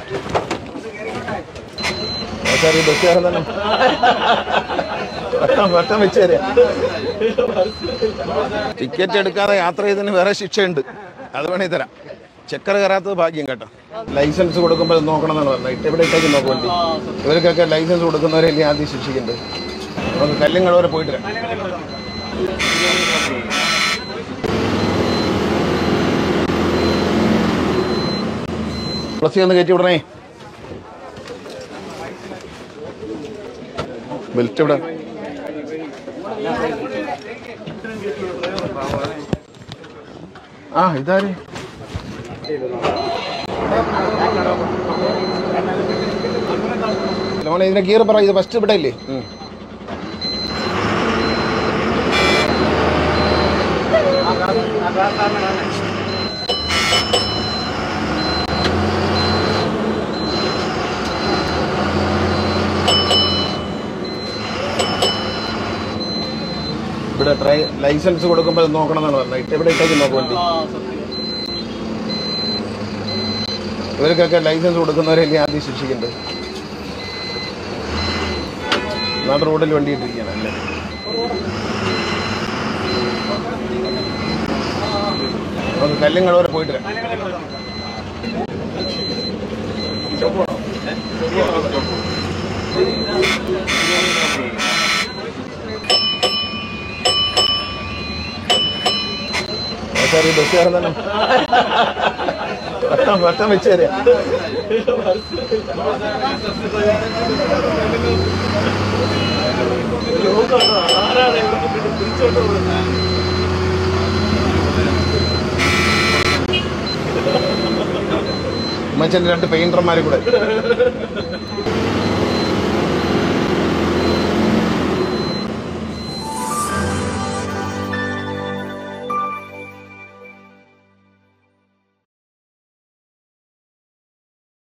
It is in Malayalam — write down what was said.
സാർ ഈ ബസ്സുകാരൻ തന്നെ വട്ടം വട്ടം വെച്ച് തരാം ടിക്കറ്റ് എടുക്കാതെ യാത്ര ചെയ്തതിന് വേറെ ശിക്ഷയുണ്ട് അത് വേണേ തരാം ചക്കര കയറാത്തത് ഭാഗ്യം കേട്ടോ ലൈസൻസ് കൊടുക്കുമ്പോൾ ഇത് നോക്കണമെന്നാണ് പറഞ്ഞത് എവിടെ ഇട്ടേക്ക് നോക്കാൻ വേണ്ടി ഇവർക്കൊക്കെ ലൈസൻസ് കൊടുക്കുന്നവരല്ലേ ആദ്യം ശിക്ഷിക്കേണ്ടത് നമുക്ക് കല്ലുങ്ങൾ വരെ പോയിട്ട് വരാം പ്ലസ് ഒന്ന് കയറ്റി വിടണേ ബെൽറ്റ് ഇവിടെ ആ ഇതാര് മോനെ ഇതിന്റെ ഗിയർ പറ ഇത് ഫസ്റ്റ് ഇവിടെ ഇല്ലേ ഉം. ഇവിടെ ട്രൈ ലൈസൻസ് കൊടുക്കുമ്പോൾ ഇത് നോക്കണമെന്നാണ് പറഞ്ഞത് എവിടെ ഇട്ടേക്ക് നോക്കാൻ വേണ്ടി ഇവർക്കൊക്കെ ലൈസൻസ് കൊടുക്കുന്നവരല്ലേ ആദ്യം ശിക്ഷിക്കേണ്ടത് നാട് റോഡിൽ വണ്ടി ഇട്ടിരിക്കുകയാണ് അല്ലേ നമുക്ക് കല്ലുങ്ങൾ വരെ പോയിട്ട് വരാം സാർ ഈ ബസ്സുകാരൻ തന്നെ വട്ടം വട്ടം വെച്ച് തരാം ഉമ്മച്ചന്റെ രണ്ട് പെയിന്റർമാരെ കൂടെ